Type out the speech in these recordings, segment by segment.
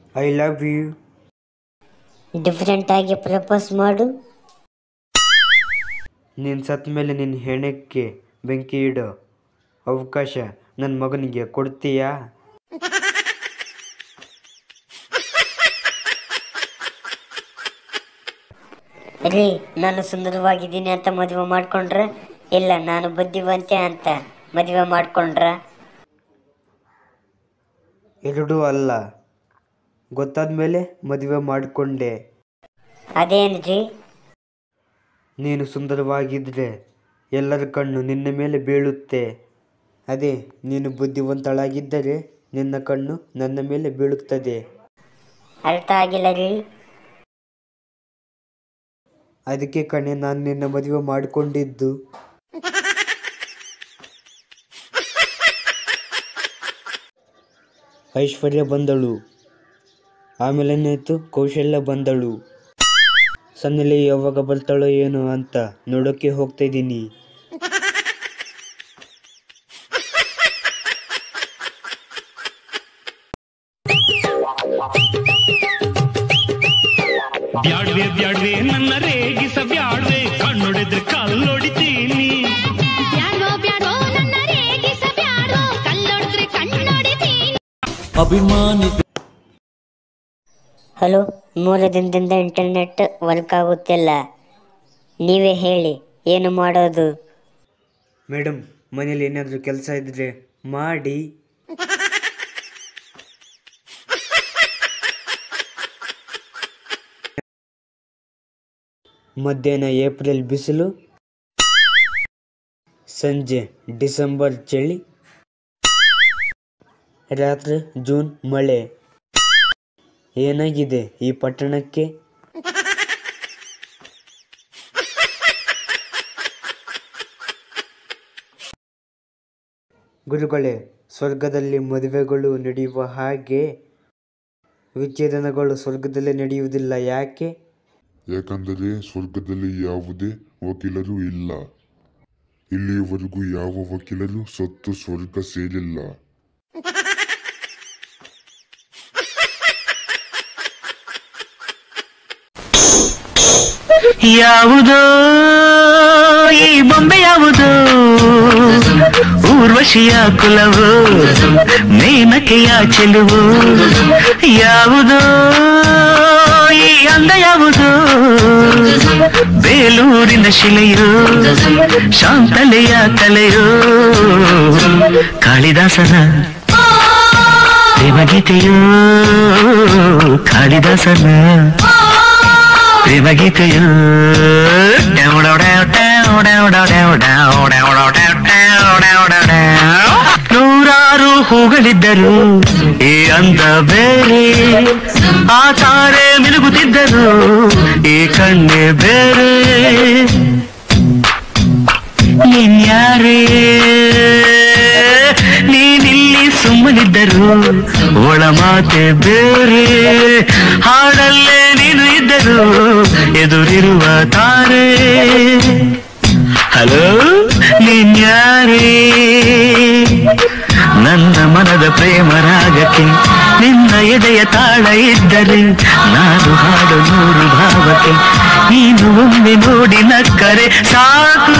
I love you different ಆಗಿ propose ಮಾಡು ನೀನು ಸತ್ತ ಮೇಲೆ ನಿನ್ನ ಹೆಣಕ್ಕೆ ಬೆಂಕಿ ಇಡೋ ಅವಕಾಶ ನನ್ನ ಮಗನಿಗೆ ಕೊಡ್ತೀಯಾ ರೀ ನಾನು ಸುಂದರವಾಗಿದ್ದೀನಿ ಅಂತ ಮದುವೆ ಮಾಡ್ಕೊಂಡ್ರೆ ಇಲ್ಲ ನಾನು ಬುದ್ಧಿವಂತೆ ಅಂತ ಮದುವೆ ಮಾಡ್ಕೊಂಡ್ರ ಎರಡೂ ಅಲ್ಲ ಗೊತ್ತಾದ ಮೇಲೆ ಮದುವೆ ಮಾಡಿಕೊಂಡೆ ಅದೇನು ರೀ ನೀನು ಸುಂದರವಾಗಿದ್ದರೆ ಎಲ್ಲರ ಕಣ್ಣು ನಿನ್ನ ಮೇಲೆ ಬೀಳುತ್ತೆ ಅದೇ ನೀನು ಬುದ್ಧಿವಂತಳಾಗಿದ್ದರೆ ನಿನ್ನ ಕಣ್ಣು ನನ್ನ ಮೇಲೆ ಬೀಳುತ್ತದೆ ಅರ್ಥ ಆಗಿಲ್ಲ ರೀ ಅದಕ್ಕೆ ಕಣೆ ನಾನು ನಿನ್ನ ಮದುವೆ ಮಾಡಿಕೊಂಡಿದ್ದು ಐಶ್ವರ್ಯ ಬಂದಳು ಆಮೇಲೆ ಏನಾಯ್ತು ಕೌಶಲ್ಯ ಬಂದಳು ಸನ್ನೆಲೆ ಯಾವಾಗ ಬರ್ತಾಳೋ ಏನೋ ಅಂತ ನೋಡೋಕೆ ಹೋಗ್ತಾ ಇದ್ದೀನಿ ಬ್ಯಾಡ್ವೆ ಬ್ಯಾಡ್ವೆ ನನ್ನ ರೇಗಿಸ ಬ್ಯಾಡ್ವೆ ಕಣ್ಣೊಡೆದ್ರೆ ಕಲ್ಲೊಡಿತೀನಿ ಬ್ಯಾಡೋ ಬ್ಯಾಡೋ ನನ್ನ ರೇಗಿಸ ಬ್ಯಾಡೋ ಕಲ್ಲೊಡೆದ್ರೆ ಕಣ್ಣೊಡಿತೀನಿ ಅಭಿಮಾನಿ ಹಲೋ ಮೂರು ದಿನದಿಂದ ಇಂಟರ್ನೆಟ್ ವರ್ಕ್ ಆಗುತ್ತಿಲ್ಲ ನೀವೇ ಹೇಳಿ ಏನು ಮಾಡೋದು ಮೇಡಮ್ ಮನೇಲಿ ಏನಾದರೂ ಕೆಲಸ ಇದ್ದರೆ ಮಾಡಿ ಮಧ್ಯಾಹ್ನ ಏಪ್ರಿಲ್ ಬಿಸಿಲು ಸಂಜೆ ಡಿಸೆಂಬರ್ ಚಳಿ ರಾತ್ರಿ ಜೂನ್ ಮಳೆ ಏನಾಗಿದೆ ಈ ಪಟ್ಟಣಕ್ಕೆ ಗುರುಗಳೇ ಸ್ವರ್ಗದಲ್ಲಿ ಮದುವೆಗಳು ನಡೆಯುವ ಹಾಗೆ ವಿಚ್ಛೇದನಗಳು ಸ್ವರ್ಗದಲ್ಲಿ ನಡೆಯುವುದಿಲ್ಲ ಯಾಕೆ ಯಾಕಂದರೆ ಸ್ವರ್ಗದಲ್ಲಿ ಯಾವುದೇ ವಕೀಲರು ಇಲ್ಲ ಇಲ್ಲಿಯವರೆಗೂ ಯಾವ ವಕೀಲರು ಸತ್ತು ಸ್ವರ್ಗ ಸೇರಿಲ್ಲ ಯಾವುದೋ ಈ ಬೊಂಬೆ ಯಾವುದೋ ಊರ್ವಶಿಯ ಕುಲವು ಮೇನಕೆಯ ಚೆಲುವು ಯಾವುದೋ ಈ ಅಂದ ಯಾವುದು ಬೇಲೂರಿನ ಶಿಲೆಯು ಶಾಂತಲೆಯ ಕಲೆಯು ಕಾಳಿದಾಸನ ಪ್ರೇಮಗೀತೆಯು ಕಾಳಿದಾಸನ ಪ್ರೇಮಗೀತೆಯು ನೂರಾರು ಹೂಗಳಿದ್ದರು ಈ ಅಂದ ಬೇರೆ ಆ ತಾರೆ ಮಿನುಗುತ್ತಿದ್ದರು ಈ ಕಣ್ಣೆ ಬೇರೆ ನೀನ್ಯಾರೇ ನೀನಿಲ್ಲಿ ಸುಮ್ಮನಿದ್ದರು ಒಳ ಮಾತೆ ಬೇರೆ ಹಾಡಲ್ಲೇ ನೀನು ಇದ್ದರು ಎದುರಿರುವ ತಾರೆ ಹಲೋ ನೀನ್ಯಾರೇ ನನ್ನ ಮನದ ಪ್ರೇಮ ರಾಗಕ್ಕೆ ನಿನ್ನ ಎದೆಯ ತಾಳ ಇದ್ದರೆ ನಾನು ಹಾಡು ನೂರು ಭಾವಕ್ಕೆ ನೀನು ಒಮ್ಮೆ ನೋಡಿ ನಕ್ಕರೆ ಸಾಕು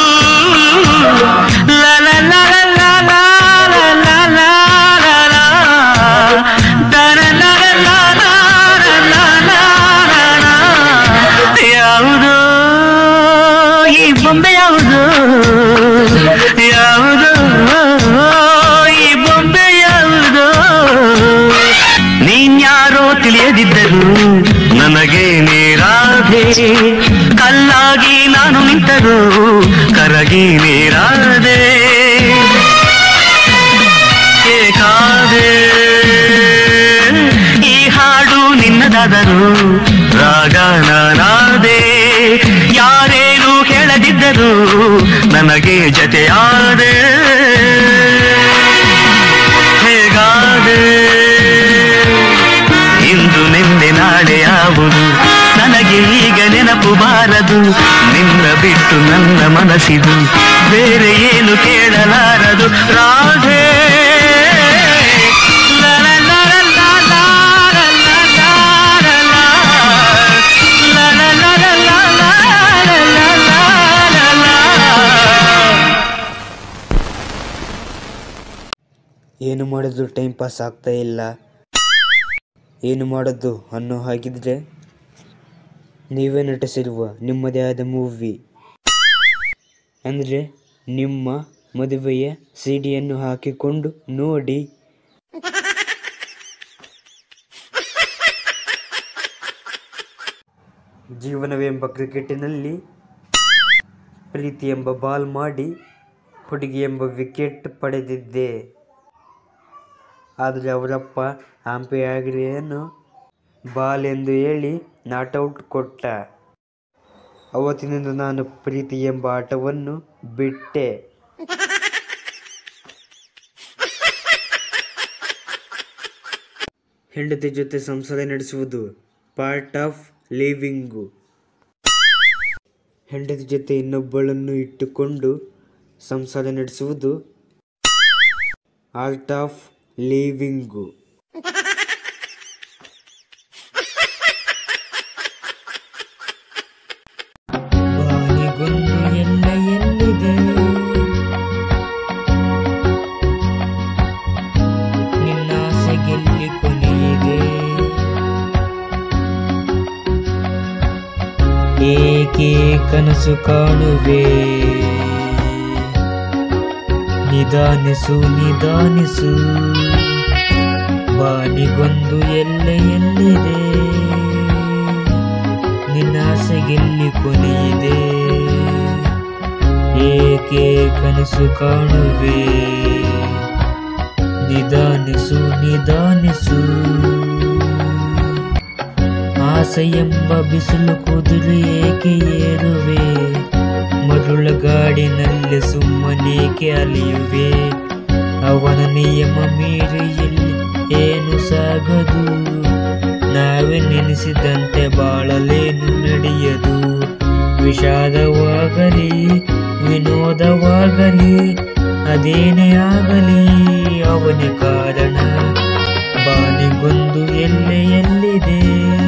ಲ ಲ ಲ ಲ ಲ ಲ ಲ ಲ ಲ ಲ ಲ. ದ ಲ ಲ ಲ ಲ ಲ ಲ ಲ ಲ ಲ. ಯಾವುದೋ ಈ ಬೊಂಬೆ ಯಾವುದು ಯಾವುದೋ ಈ ಬೊಂಬೆ ಯಾವುದೋ ನೀನ್ಯಾರೋ ತಿಳಿಯದಿದ್ದರು ನನಗೆ ನೀರಾದೆ ಕಲ್ಲಾಗಿ ನಾನು ನಿಂತರು ಕರಗಿ ನೀರಾದೆ ಏಕಾದೆ ಈ ಹಾಡು ನಿನ್ನದಾದರು ರಾಗ ನಾನಾದೆ ಯಾರೇನು ಕೇಳದಿದ್ದರು ನನಗೆ ಜತೆಯಾದೆ ಹೇಗಾದೆ ಇಂದು ನಿನ್ನೆ ನಾಳೆ ಯಾವುದು ನನಗೆ ಈಗ ನೆನಪು ಬಾರದು ನಿನ್ನ ಬಿಟ್ಟು ನನ್ನ ಮನಸ್ಸಿದು ಬೇರೆ ಏನು ಕೇಳಲಾರದು ರಾಧೆ ಲ ಲ ಲ ಲ ಲ ಲ ಲ ಲ ಏನು ಮಾಡೋದು ಟೈಮ್ ಪಾಸ್ ಆಗ್ತಾ ಇಲ್ಲ ಏನು ಮಾಡೋದು ಅನ್ನೋ ಹಾಗಿದ್ರೆ ನೀವೇ ನಟಿಸಿರುವ ನಿಮ್ಮದೇ ಆದ ಮೂವಿ ಅಂದರೆ ನಿಮ್ಮ ಮದುವೆಯ ಸಿಡಿಯನ್ನು ಹಾಕಿಕೊಂಡು ನೋಡಿ ಜೀವನವೆಂಬ ಕ್ರಿಕೆಟಿನಲ್ಲಿ ಪ್ರೀತಿ ಎಂಬ ಬಾಲ್ ಮಾಡಿ ಹುಡುಗಿ ಎಂಬ ವಿಕೆಟ್ ಪಡೆದಿದ್ದೆ ಆದರೆ ಅವರಪ್ಪ ಆಂಪೆಯಾಗಿರಿಯನ್ನು ಬಾಲ್ ಎಂದು ಹೇಳಿ ನಾಟೌಟ್ ಕೊಟ್ಟ ಅವತ್ತಿನಿಂದ ನಾನು ಪ್ರೀತಿ ಎಂಬ ಆಟವನ್ನು ಬಿಟ್ಟೆ ಹೆಂಡತಿ ಜೊತೆ ಸಂಸಾರ ನಡೆಸುವುದು ಪಾರ್ಟ್ ಆಫ್ ಲಿವಿಂಗು ಹೆಂಡತಿ ಜೊತೆ ಇನ್ನೊಬ್ಬಳನ್ನು ಇಟ್ಟುಕೊಂಡು ಸಂಸಾರ ನಡೆಸುವುದು ಆರ್ಟ್ ಆಫ್ ಲಿವಿಂಗು ಬಾನಿಗೊಂದು ಎಲ್ಲ ಎಲ್ಲಿದೆ ನಿನ್ನ ಆಸೆಗೆಲ್ಲಿ ಕೊನೆಯಿದೆ ಏಕೆ ಕನಸು ಕಾಣುವೆ ನಿಧಾನಿಸು ನಿಧಾನಿಸು ಬಾನಿಗೊಂದು ಎಲ್ಲ ಎಲ್ಲಿದೆ ನಿನ್ನ ಆಸೆಗೆಲ್ಲಿ ಕೊನೆಯಿದೆ ಏಕೆ ಕನಸು ಕಾಣುವೆ ನಿಧಾನಿಸು ನಿಧಾನಿಸು ಆಸೆ ಎಂಬ ಬಿಸಿಲು ಕುದುರೆ ಏಕೆ ಏರುವೆ ಮರುಳಗಾಡಿನಲ್ಲಿ ಸುಮ್ಮನೇಕೆ ಅಲಿಯುವೆ ಅವನ ನಿಯಮ ಮೀರಿ ಎಲ್ಲಿ ಏನು ಸಾಗದು ನಾವೇ ನೆನೆಸಿದಂತೆ ಬಾಳಲೇನು ನಡೆಯದು ವಿಷಾದವಾಗಲಿ ವಿನೋದವಾಗಲಿ ಅದೇನೇ ಆಗಲಿ ಅವನೇ ಕಾರಣ ಬಾನಿಗೊಂದು ಎಲ್ಲೆ ಎಲ್ಲಿದೆ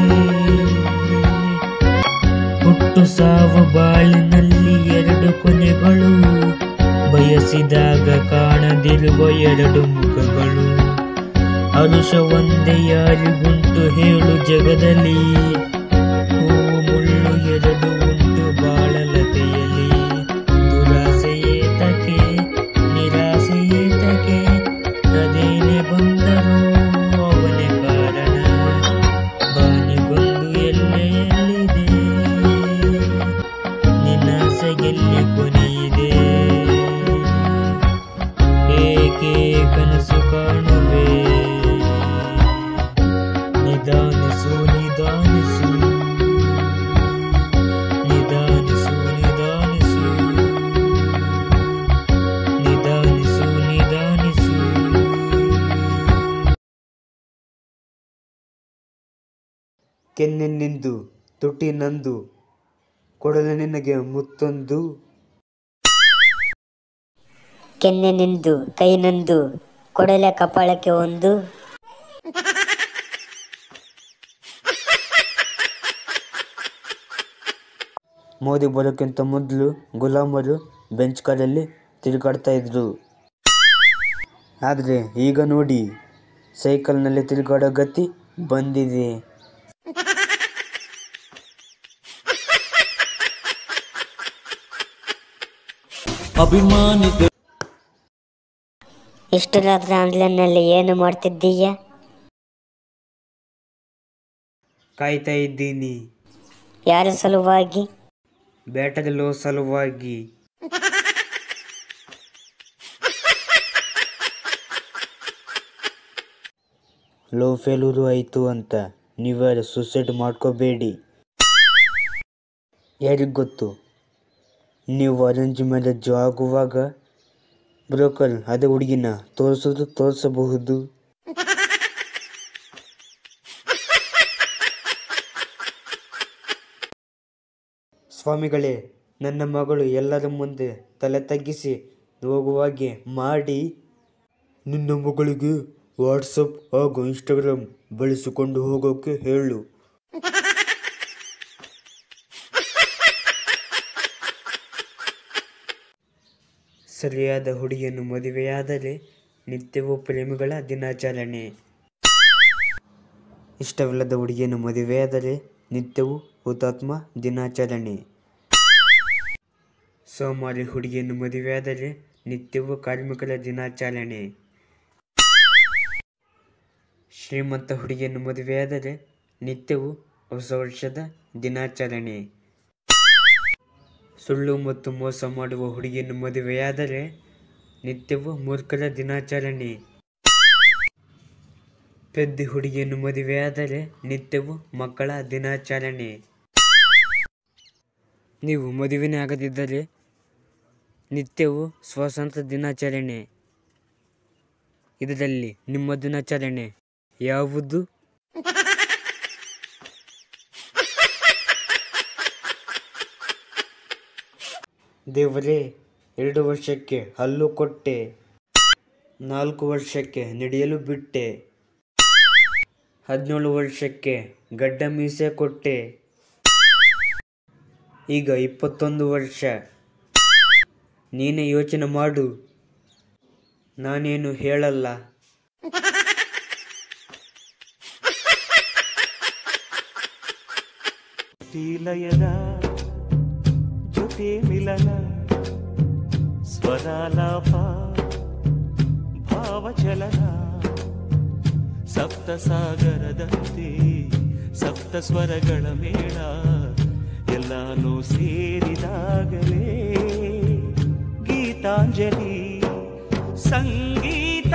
ಹುಟ್ಟು ಸಾವು ಬಾಳಿನಲ್ಲಿ ಎರಡು ಕೊನೆಗಳು ಬಯಸಿದಾಗ ಕಾಣದಿರುವ ಎರಡು ಮುಖಗಳು ಹರುಷ ಒಂದೇ ಯಾರಿಗುಂಟು ಹೇಳು ಜಗದಲ್ಲಿ ಹೂವು ಮುಳ್ಳು ಎರಡು ಉಂಟು ಬಾಳಲತೆಯಲ್ಲಿ ದುರಾಸೆ ಏತಕ್ಕೆ ನಿರಾಸೆ ಏತಕ್ಕೆ ಅದೇನೆ ಬಂದರೂ ಅವನೇ ಕಾರಣ ಬಾನಿಗೊಂದು ಎಲ್ಲೆ ಎಲ್ಲಿದೆ ನಿನ್ನಾಸೆಗೆಲ್ಲಿ ಕೊನೆಯಿದೆ ಏಕೆ ಕನಸು ಕಾಣುವೆ ನಿಧಾನಿಸು ನಿಧಾನಿಸು ನಿಧಾನಿಸು ನಿಧಾನಿಸು ನಿಧಾನಿಸು ನಿಧಾನಿಸು ಕೆನ್ನೆನ್ನಿಂದು ತುಟಿ ನಂದು ಕೊಡಲು ನಿನಗೆ ಮುತ್ತೊಂದು ಕೆನ್ನೆ ನಿಂದು ಕೈ ನಂದು ಕೊಡಲೆ ಕಪಾಳಕ್ಕೆ ಒಂದು ಮೋದಿ ಬರೋಕ್ಕಿಂತ ಮೊದಲು ಗುಲಾಮರು ಬೆಂಚ್ ಕಾರಲ್ಲಿ ತಿರುಗಾಡ್ತಾ ಇದ್ರು ಆದರೆ ಈಗ ನೋಡಿ ಸೈಕಲ್ನಲ್ಲಿ ತಿರುಗಾಡೋ ಗತಿ ಬಂದಿದೆ ಇಷ್ಟು ರಾತ್ರಿ ಆನ್ಲೈನ್ನಲ್ಲಿ ಏನು ಮಾಡ್ತಿದ್ದೀಯ ಕಾಯ್ತಾ ಇದ್ದೀನಿ ಯಾರ ಸಲುವಾಗಿ ಬ್ಯಾಟರಿ ಲೋ ಸಲುವಾಗಿ ಲೋ ಫೇಲೂರು ಆಯಿತು ಅಂತ ನೀವ್ಯಾರು ಸುಸೈಡ್ ಮಾಡ್ಕೋಬೇಡಿ ಯಾರಿಗೆ ಗೊತ್ತು ನೀವು ಅರೇಂಜ್ ಮ್ಯಾರೇಜ್ ಆಗುವಾಗ ಬ್ರೋಕರ್ ಅದೇ ಹುಡುಗಿನ ತೋರಿಸೋದು ತೋರಿಸಬಹುದು ಸ್ವಾಮಿಗಳೇ ನನ್ನ ಮಗಳು ಎಲ್ಲರ ಮುಂದೆ ತಲೆ ತಗ್ಗಿಸಿ ಹೋಗುವಾಗೆ ಮಾಡಿ ನಿನ್ನ ಮಗಳಿಗೆ ವಾಟ್ಸಪ್ ಹಾಗೂ ಇನ್ಸ್ಟಾಗ್ರಾಮ್ ಬಳಸಿಕೊಂಡು ಹೋಗೋಕೆ ಹೇಳು ಸರಿಯಾದ ಹುಡುಗಿಯನ್ನು ಮದುವೆಯಾದರೆ ನಿತ್ಯವೂ ಪ್ರೇಮಿಗಳ ದಿನಾಚರಣೆ ಇಷ್ಟವಿಲ್ಲದ ಹುಡುಗಿಯನ್ನು ಮದುವೆಯಾದರೆ ನಿತ್ಯವೂ ಹುತಾತ್ಮ ದಿನಾಚರಣೆ ಸೋಮಾರಿ ಹುಡುಗಿಯನ್ನು ಮದುವೆಯಾದರೆ ನಿತ್ಯವೂ ಕಾರ್ಮಿಕರ ದಿನಾಚರಣೆ ಶ್ರೀಮಂತ ಹುಡುಗಿಯನ್ನು ಮದುವೆಯಾದರೆ ನಿತ್ಯವೂ ಹೊಸ ವರ್ಷದ ದಿನಾಚರಣೆ ಸುಳ್ಳು ಮತ್ತು ಮೋಸ ಮಾಡುವ ಹುಡುಗಿಯನ್ನು ಮದುವೆಯಾದರೆ ನಿತ್ಯವೂ ಮೂರ್ಖರ ದಿನಾಚರಣೆ ಪೆದ್ದಿ ಹುಡುಗಿಯನ್ನು ಮದುವೆಯಾದರೆ ನಿತ್ಯವೂ ಮಕ್ಕಳ ದಿನಾಚರಣೆ ನೀವು ಮದುವೆನೇ ಆಗದಿದ್ದರೆ ನಿತ್ಯವೂ ಸ್ವಾತಂತ್ರ್ಯ ದಿನಾಚರಣೆ ಇದರಲ್ಲಿ ನಿಮ್ಮ ದಿನಾಚರಣೆ ಯಾವುದು ದೇವರೇ ಎರಡು ವರ್ಷಕ್ಕೆ ಹಲ್ಲು ಕೊಟ್ಟೆ ನಾಲ್ಕು ವರ್ಷಕ್ಕೆ ನಡೆಯಲು ಬಿಟ್ಟೆ ಹದಿನೇಳು ವರ್ಷಕ್ಕೆ ಗಡ್ಡ ಮೀಸೆ ಕೊಟ್ಟೆ ಈಗ ಇಪ್ಪತ್ತೊಂದು ವರ್ಷ ನೀನೇ ಯೋಚನೆ ಮಾಡು ನಾನೇನು ಹೇಳಲ್ಲ ಲಯದ ಜೊತೆ ಮಿಲನ ಸ್ವರಾಲಾಪ ಭಾವಚಲನ ಸಪ್ತ ಸಾಗರದಂತೆ ಸಪ್ತ ಸ್ವರಗಳ ಮೇಳ ಎಲ್ಲಾನು ಸೇರಿದಾಗಲೇ ಗೀತಾಂಜಲಿ ಸಂಗೀತ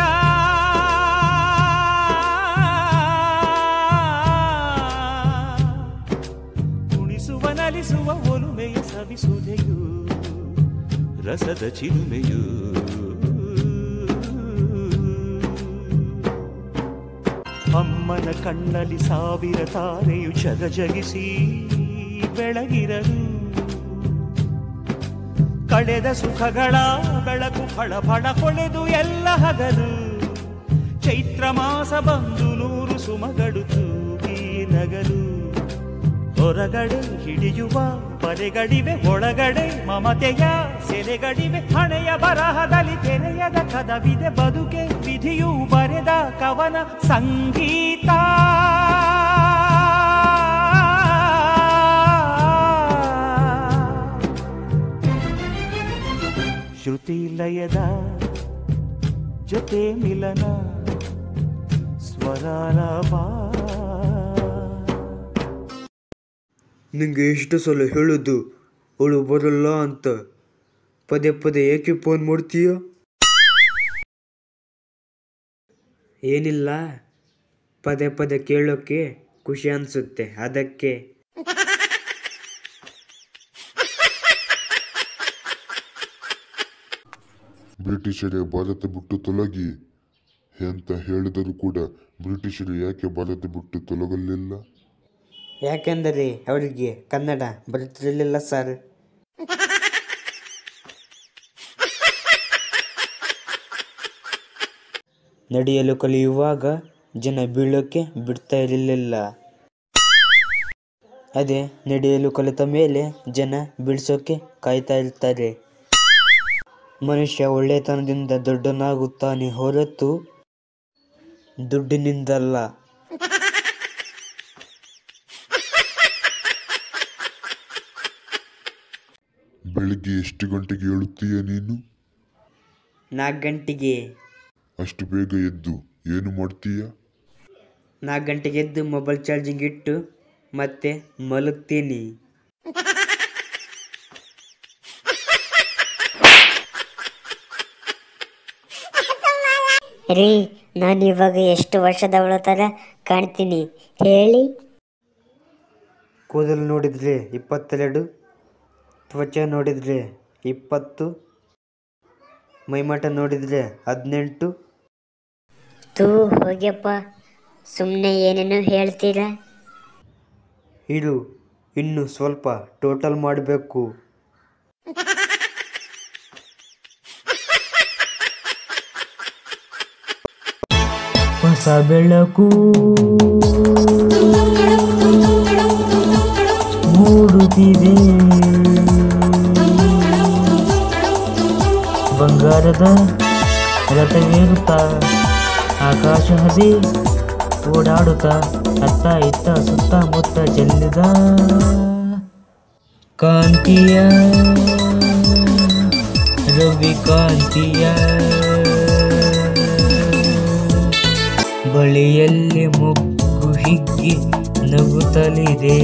ಕುಣಿಸುವ ನಲಿಸುವ ಒಲುಮೆಯ ಸವಿಸುದೆಯು ರಸದ ಚಿಲುಮೆಯು ಅಮ್ಮನ ಕಣ್ಣಲ್ಲಿ ಸಾವಿರ ತಾರೆಯು ಜಗಜಗಿಸಿ ಬೆಳಗಿರಲು ಕಳೆದ ಸುಖಗಳ ಬೆಳಕು ಫಳ ಫಳ ಹೊಳೆದು ಎಲ್ಲ ಹಗಲು ಚೈತ್ರ ಮಾಸ ಬಂದು ನೂರು ಸುಮಗಳು ತೂಗಿ ನಗಲು ಹೊರಗಡೆ ಹಿಡಿಯುವ ಪರೆಗಳಿವೆ ಒಳಗಡೆ ಮಮತೆಯ ಸೆಲೆಗಳಿವೆ ಹಣೆಯ ಬರಹದಲ್ಲಿ ತೆರೆಯದ ಕದವಿದೆ ಬದುಕೆ ವಿಧಿಯು ಬರೆದ ಕವನ ಸಂಗೀತ ಶ್ರುತಿ ಲಯದ ಜೊತೆ ಮಿಲನ ಸ್ವರಾಲಾಪ ನಿಂಗೆ ಎಷ್ಟು ಸಲ ಹೇಳೋದು ಅವಳು ಬರಲ್ಲ ಅಂತ ಪದೇ ಪದೇ ಏಕೆ ಫೋನ್ ಮಾಡ್ತೀಯ ಏನಿಲ್ಲ ಪದೇ ಪದೇ ಕೇಳೋಕ್ಕೆ ಖುಷಿ ಅನಿಸುತ್ತೆ ಅದಕ್ಕೆ ಬ್ರಿಟಿಷರೇ ಭಾರತ ಬಿಟ್ಟು ತೊಲಗಿ ಅಂತ ಹೇಳಿದರೂ ಕೂಡ ಬ್ರಿಟಿಷರು ಯಾಕೆ ಭಾರತ ಬಿಟ್ಟು ತೊಲಗಲಿಲ್ಲ ಯಾಕೆಂದರೆ ಅವರಿಗೆ ಕನ್ನಡ ಬರುತ್ತಿರಲಿಲ್ಲ ಸರ್ ನಡೆಯಲು ಕಲಿಯುವಾಗ ಜನ ಬೀಳೋಕೆ ಬಿಡ್ತಾ ಇರಲಿಲ್ಲ ಅದೇ ನಡೆಯಲು ಕಲಿತ ಮೇಲೆ ಜನ ಬೀಳ್ಸೋಕೆ ಕಾಯ್ತಾ ಇರ್ತಾರೆ ಮನುಷ್ಯ ಒಳ್ಳೆತನದಿಂದ ದೊಡ್ಡನಾಗುತ್ತಾನೆ ಹೊರತು ದುಡ್ಡಿನಿಂದಲ್ಲ ಬೆಳಿಗ್ಗೆ ಎಷ್ಟು ಗಂಟೆಗೆ ಏಳುತ್ತೀಯ ನೀನು ನಾಲ್ಕು ಗಂಟೆಗೆ ಅಷ್ಟು ಬೇಗ ಎದ್ದು ಏನು ಮಾಡ್ತೀಯ ನಾಲ್ಕು ಗಂಟೆಗೆ ಎದ್ದು ಮೊಬೈಲ್ ಚಾರ್ಜಿಂಗ್ ಇಟ್ಟು ಮತ್ತೆ ಮಲಗ್ತೀನಿ ರೀ ನಾನು ಇವಾಗ ಎಷ್ಟು ವರ್ಷದವಳ ಥರ ಕಾಣ್ತೀನಿ ಹೇಳಿ ಕೂದಲು ನೋಡಿದರೆ ಇಪ್ಪತ್ತೆರಡು ತ್ವಚೆ ನೋಡಿದರೆ ಇಪ್ಪತ್ತು ಮೈಮಟ ನೋಡಿದರೆ ಹದಿನೆಂಟು ತೂ ಹೋಗ್ಯಪ್ಪ ಸುಮ್ಮನೆ ಏನೇನೋ ಹೇಳ್ತೀರಾ ಇರು ಇನ್ನು ಸ್ವಲ್ಪ ಟೋಟಲ್ ಮಾಡಬೇಕು ಹೊಸ ಬೆಳಕು ಮೂಡುತ್ತಿದೆ ಬಂಗಾರದ ರಥವೇರುತ್ತಾ ಆಕಾಶ ಹಸಿ ಓಡಾಡುತ್ತಾ ಅತ್ತ ಇತ್ತ ಸುತ್ತಮುತ್ತ ಚೆಲ್ಲಿದ ಕಾಂತಿಯ ರವಿ ಕಾಂತಿಯ ಬಳಿಯಲ್ಲಿ ಮೊಗ್ಗು ಹಿಗ್ಗಿ ನಗುತ್ತಲಿದೆ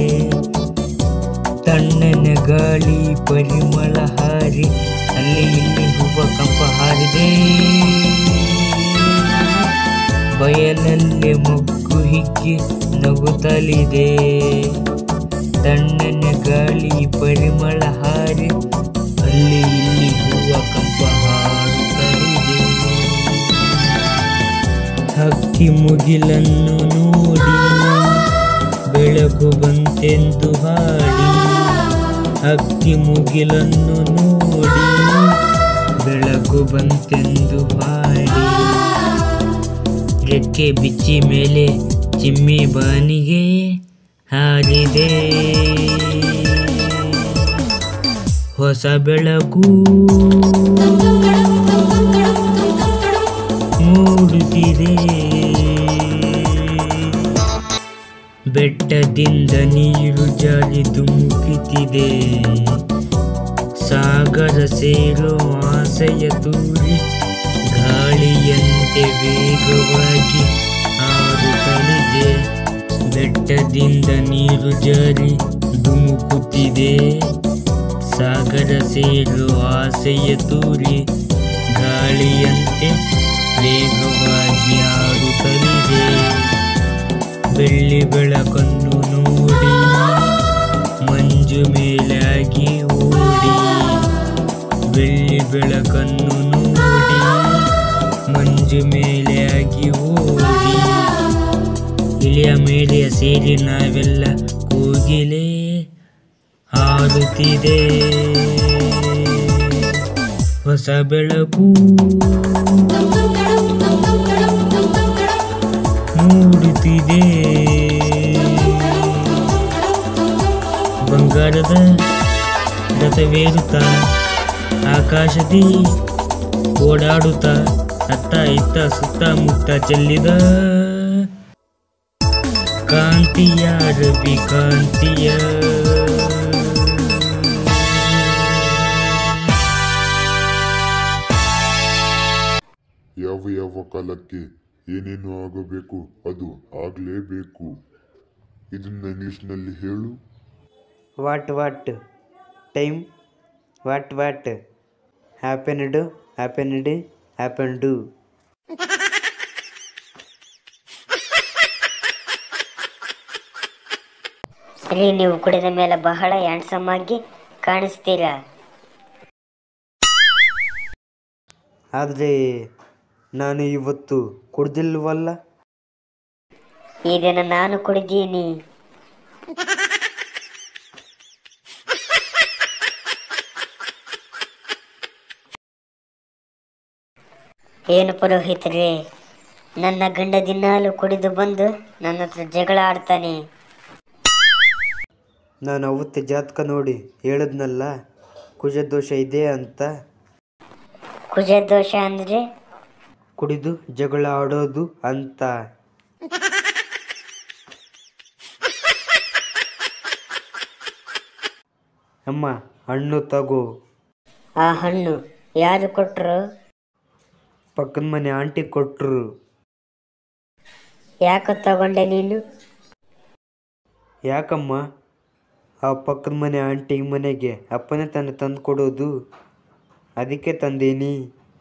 ತಣ್ಣನೆ ಗಾಳಿ ಪರಿಮಳ ಹಾರಿ ಅಲ್ಲಿ ಇಲ್ಲಿ ಹೂವ ಕಂಪ ಹಾರಿದೆ ಬಯಲಲ್ಲಿ ಮೊಗ್ಗು ಹಿಗ್ಗಿ ನಗುತ್ತಲಿದೆ ತಣ್ಣನೆ ಗಾಳಿ ಪರಿಮಳ ಹಾರಿ ಅಲ್ಲಿ ಇಲ್ಲಿ ಹೂವ ಕಂಪ ಹಾರುತ್ತಲಿದೆ ಹಕ್ಕಿ ಮುಗಿಲನ್ನು ನೋಡಿ ಬೆಳಕು ಬಂತೆಂದು ಹಾಡಿ ಹಕ್ಕಿ ಮುಗಿಲನ್ನು ನೋಡಿ ಬೆಳಕು ಬಂತೆಂದು ಹಾಡಿ ರೆಕ್ಕೆ ಬಿಚ್ಚಿ ಮೇಲೆ ಚಿಮ್ಮಿ ಬಾನಿಗೆ ಹಾರಿದೆ ಹೊಸ ಬೆಳಕು ಮೂಡುತ್ತಿದೆ ಬೆಟ್ಟದಿಂದ ನೀರು ಜಾರಿ ಧುಮುಕುತ್ತಿದೆ ಸಾಗರ ಸೇರೋ ಆಸೆಯ ತೂರಿ ಗಾಳಿಯಂತೆ ವೇಗವಾಗಿ ಹಾರುತ್ತಲಿದೆ ಬೆಟ್ಟದಿಂದ ನೀರು ಜಾರಿ ಧುಮುಕುತ್ತಿದೆ ಸಾಗರ ಸೇರೋ ಆಸೆಯ ತೂರಿ ಗಾಳಿಯಂತೆ ವೇಗವಾಗಿ ಹಾರುತ್ತಲಿದೆ ಬೆಳ್ಳಿ ಬೆಳಕನ್ನು ನೋಡಿ ಮಂಜು ಮೇಲಾಗಿ ಓಡಿ ಬೆಳ್ಳಿ ಬೆಳಕನ್ನು ನೋಡಿ ಮಂಜು ಮೇಲಾಗಿ ಓಡಿ ಇಳಿಯ ಮೇಲೆ ಸೇರಿ ನಾವೆಲ್ಲ ಕೋಗಿಲೆ ಹಾರುತ್ತಿದೆ ಹೊಸ ಬೆಳಕು ಮೂಡುತ್ತಿದೆ ಬಂಗಾರದ ರಥವೇರುತ್ತಾ ಆಕಾಶದಿ ಓಡಾಡುತ್ತಾ ಅತ್ತ ಇತ್ತ ಸುತ್ತಮುತ್ತ ಚೆಲ್ಲಿದ ಕಾಂತಿಯ ರವಿ ಕಾಂತಿಯ ಯಾವ ಯಾವ ಕಾಲಕ್ಕೆ ಏನೇನು ಆಗಬೇಕು ಅದು ಆಗಲೇಬೇಕು ಇದನ್ನ ಇಂಗ್ಲಿಷ್ನಲ್ಲಿ ಹೇಳು what what time what what happened happened happened ರೀ ನೀವು ಕುಡಿದ ಮೇಲೆ ಬಹಳ ಹ್ಯಾಂಡ್ಸಮ್ ಆಗಿ ಕಾಣಿಸ್ತೀರಾ ಆದರೆ ನಾನು ಇವತ್ತು ಕುಡ್ದಿಲ್ವಲ್ಲ ಈ ದಿನ ನಾನು ಕುಡಿದೀನಿ ಏನು ಪುರೋಹಿತರೇ ನನ್ನ ಗಂಡ ದಿನಾಲು ಕುಡಿದು ಬಂದು ನನ್ನ ಹತ್ರ ಜಗಳ ಆಡ್ತಾನೆ ನಾನು ಅವತ್ತೆ ಜಾತಕ ನೋಡಿ ಹೇಳಿದ್ನಲ್ಲ ಕುಜದೋಷ ಇದೆ ಅಂತ ಕುಜ ದೋಷ ಅಂದ್ರೆ ಕುಡಿದು ಜಗಳ ಆಡೋದು ಅಂತ ಅಮ್ಮ ಹಣ್ಣು ತಗೋ ಆ ಹಣ್ಣು ಯಾರು ಕೊಟ್ರು ಪಕ್ಕದ ಮನೆ ಆಂಟಿ ಕೊಟ್ರು ಯಾಕೆ ತಗೊಂಡೆ ನೀನು ಯಾಕಮ್ಮ ಆ ಪಕ್ಕದ ಮನೆ ಆಂಟಿ ಮನೆಗೆ ಅಪ್ಪನೇ ತಾನೇ ತಂದು ಕೊಡೋದು ಅದಕ್ಕೆ ತಂದೀನಿ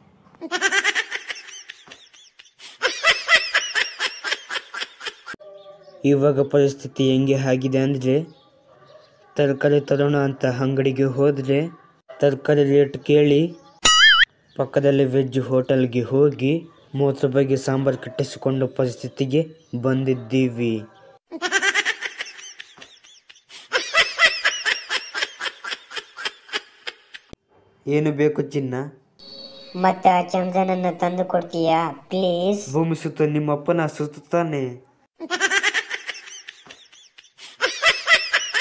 ಇವಾಗ ಪರಿಸ್ಥಿತಿ ಹೆಂಗೆ ಆಗಿದೆ ಅಂದರೆ ತರಕಾರಿ ತರೋಣ ಅಂತ ಅಂಗಡಿಗೆ ಹೋದರೆ ತರಕಾರಿ ರೇಟ್ ಕೇಳಿ ಪಕ್ಕದಲ್ಲಿ ವೆಜ್ ಹೋಟೆಲ್ಗೆ ಹೋಗಿ ಮೂವತ್ತು ರೂಪಾಯಿಗೆ ಸಾಂಬಾರು ಕಟ್ಟಿಸಿಕೊಂಡು ಪರಿಸ್ಥಿತಿಗೆ ಬಂದಿದ್ದೀವಿ ಏನು ಬೇಕು ಚಿನ್ನ ಮತ್ತೆ ಆ ಚಮಚನನ್ನ ತಂದು ಕೊಡ್ತೀಯಾ ಪ್ಲೀಸ್ ಭೂಮಿ ಸುತ್ತ ನಿಮ್ಮ ಅಪ್ಪನ ಸುತ್ತಾನೆ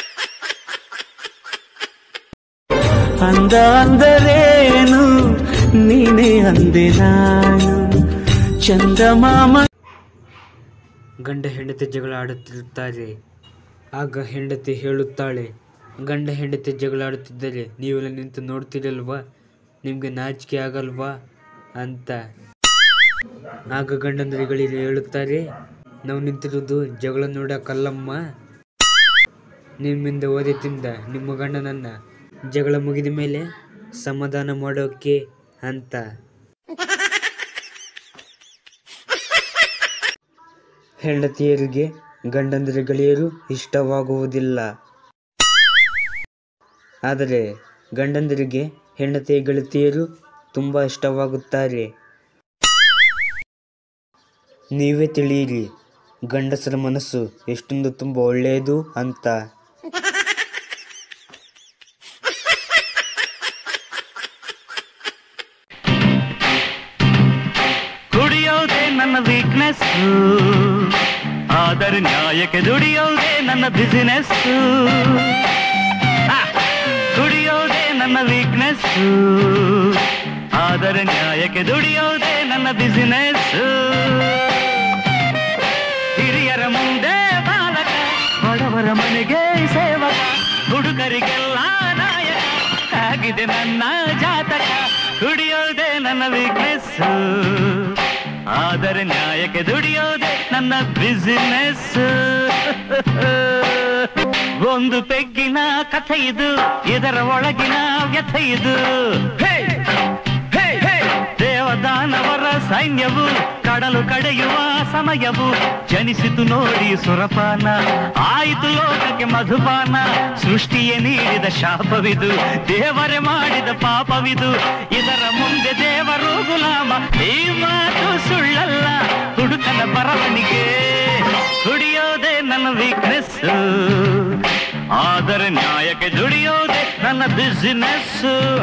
ಅಂದ ಅಂದರೇನು ನೀನೇ ಅಂದೆ ನಾನು ಚಂದಮಾಮ ಗಂಡ ಹೆಂಡತಿ ಜಗಳ ಆಡುತ್ತಿರುತ್ತಾರೆ ಆಗ ಹೆಂಡತಿ ಹೇಳುತ್ತಾಳೆ ಗಂಡ ಹೆಂಡತಿ ಜಗಳ ಆಡುತ್ತಿದ್ದರೆ ನೀವೆಲ್ಲ ನಿಂತು ನೋಡ್ತಿರಲ್ವಾ ನಿಮಗೆ ನಾಚಿಕೆ ಆಗಲ್ವಾ ಅಂತ ಆಗ ಗಂಡಂದರಿಗಳಿಗೆ ಹೇಳುತ್ತಾರೆ ನಾವು ನಿಂತಿರುವುದು ಜಗಳ ನೋಡಕ್ಕಲ್ಲಮ್ಮ ನಿಮ್ಮಿಂದ ಓದಿ ತಿಂದ ನಿಮ್ಮ ಗಂಡನನ್ನ ಜಗಳ ಮುಗಿದ ಮೇಲೆ ಸಮಾಧಾನ ಮಾಡೋಕೆ ಅಂತ ಹೆಂಡತಿಯರಿಗೆ ಗಂಡಂದಿರ ಗೆಳೆಯರು ಇಷ್ಟವಾಗುವುದಿಲ್ಲ ಆದರೆ ಗಂಡಂದಿರಿಗೆ ಹೆಂಡತಿಯ ಗೆಳತಿಯರು ತುಂಬ ಇಷ್ಟವಾಗುತ್ತಾರೆ ನೀವೇ ತಿಳಿಯಿರಿ ಗಂಡಸರ ಮನಸ್ಸು ಎಷ್ಟೊಂದು ತುಂಬ ಒಳ್ಳೆಯದು ಅಂತ ಕುಡಿಯೋದೇ ನನ್ನ ವೀಕ್ನೆಸ್ ಆದರೆ ನ್ಯಾಯಕ್ಕೆ ದುಡಿಯೋದೇ ನನ್ನ ಬಿಸಿನೆಸ್ ಕುಡಿಯೋದೇ ನನ್ನ ವೀಕ್ನೆಸ್ ಆದರೆ ನ್ಯಾಯಕ್ಕೆ ದುಡಿಯೋದೇ ನನ್ನ ಬಿಸಿನೆಸ್ ಹಿರಿಯರ ಮುಂದೆ ಬಾಲಕ ಬಡವರ ಮನೆಗೆ ಸೇವಕ ಹುಡುಗರಿಗೆಲ್ಲ ನಾಯಕ ಆಗಿದೆ ನನ್ನ ಜಾತಕ ದುಡಿಯೋದೇ ನನ್ನ ವೀಕ್ನೆಸ್ ಆದರೆ ನ್ಯಾಯಕ್ಕೆ ದುಡಿಯೋದೇ ನನ್ನ ಬಿಸಿನೆಸ್ ಒಂದು ಪೆಗ್ಗಿನ ಕಥೆ ಇದು ಇದರ ಒಳಗಿನ ವ್ಯಥೆ ಇದು ಹೇ! ಹೇ! ಹೇ! ದೇವದಾನವರ ಸೈನ್ಯವು ಕಡಲು ಕಡೆಯುವ ಸಮಯವು ಜನಿಸಿತು ನೋಡಿ ಸುರಪಾನ ಆಯಿತು ಲೋಕಕ್ಕೆ ಮಧುಪಾನ ಸೃಷ್ಟಿಯೇ ನೀಡಿದ ಶಾಪವಿದು ದೇವರೇ ಮಾಡಿದ ಪಾಪವಿದು ಇದರ ಮುಂದೆ ದೇವರು ಗುಲಾಮ ಈ ಮಾತು ಸುಳ್ಳಲ್ಲ ಹುಡುಕನ ಬರವಣಿಗೆ ದುಡಿಯೋದೇ ನನ್ನ ವೀಕ್ನೆಸ್ ಆದರೆ ನ್ಯಾಯಕ್ಕೆ ದುಡಿಯೋದೇ ನನ್ನ ಬಿಸಿನೆಸ್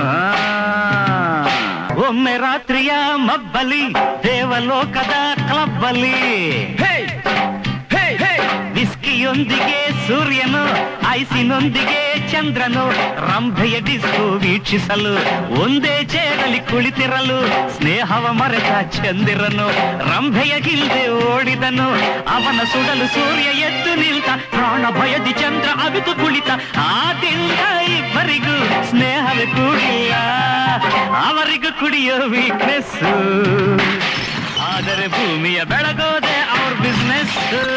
ಒಮ್ಮೆ ರಾತ್ರಿಯ ಮಬ್ಬಲಿ ದೇವಲೋಕದ ಕ್ಲಬ್ಬಲ್ಲಿ ಹೇ! ಹೇ! ಹೇ! ವಿಸ್ಕಿಯೊಂದಿಗೆ ಸೂರ್ಯನು ಐಸಿನೊಂದಿಗೆ ಚಂದ್ರನು ರಂಭೆಯ ಡಿಸ್ಕು ವೀಕ್ಷಿಸಲು ಒಂದೇ ಚೇರಲ್ಲಿ ಕುಳಿತಿರಲು ಸ್ನೇಹವ ಮರೆತ ಚಂದಿರನು ರಂಭೆಯ ಹಿಂದೆ ಓಡಿದನು ಅವನ ಸುಡಲು ಸೂರ್ಯ ಎದ್ದು ನಿಲ್ತ ಪ್ರಾಣ ಭಯದಿ ಚಂದ್ರ ಅವಿತು ಕುಳಿತ ಆದಿಂದ ಇಬ್ಬರಿಗೂ ಸ್ನೇಹವೇ ಕೂಡಿಲ್ಲ ಅವರಿಗೂ ಕುಡಿಯೋ ವೀಕ್ನೆಸ್ ಆದರೆ ಭೂಮಿಯ ಬೆಳಗೋದೆ ಅವ್ರ ಬಿಸ್ನೆಸ್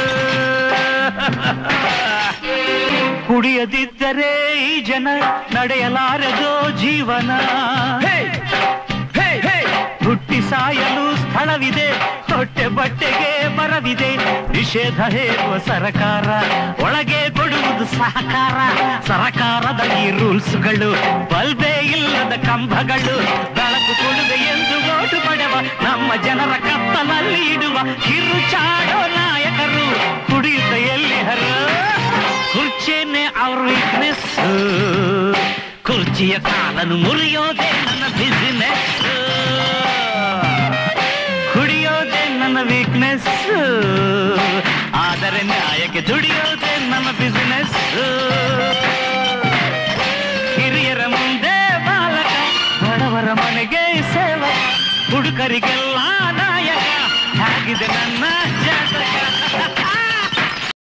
ಕುಡಿಯದಿದ್ದರೆ ಈ ಜನ ನಡೆಯಲಾರದೋ ಜೀವನ ಹೇ! ಹೇ! ಹೇ! ಹುಟ್ಟಿ ಸಾಯಲು ಸ್ಥಳವಿದೆ ಹೊಟ್ಟೆ ಬಟ್ಟೆಗೆ ಬರವಿದೆ ನಿಷೇಧ ಹೇರುವ ಸರಕಾರ ಒಳಗೆ ಕೊಡುವುದು ಸಹಕಾರ ಸರಕಾರದ ಈ ರೂಲ್ಸ್ಗಳು ಬಲ್ಬೇ ಇಲ್ಲದ ಕಂಬಗಳು ಬೆಳಕು ಕೊಡುವೆ ಎಂದು ಓಟು ಪಡೆವ ನಮ್ಮ ಜನರ ಕತ್ತಲಲ್ಲಿ ಇಡುವ ಕಿರುಚಾಡೋ ನಾಯಕರು ಕುಡಿಯುತ್ತ ಎಲ್ಲಿ ಹರ ಕುರ್ಚಿಯನ್ನೇ ಅವ್ರ ವೀಕ್ನೆಸ್ ಕುರ್ಚಿಯ ಕಾಲನು ಮುರಿಯೋದೇ ನನ್ನ ಬಿಸಿನೆಸ್ ಕುಡಿಯೋದೇ ನನ್ನ ವೀಕ್ನೆಸ್ ಆದರೆ ನ್ಯಾಯಕ್ಕೆ ದುಡಿಯೋದೇ ನನ್ನ ಬಿಸಿನೆಸ್ ಹಿರಿಯರ ಮುಂದೆ ಬಾಲಕ ಬಡವರ ಮನೆಗೆ ಸೇವಕ ಹುಡುಗರಿಗೆಲ್ಲ ನಾಯಕ ಆಗಿದೆ ನನ್ನ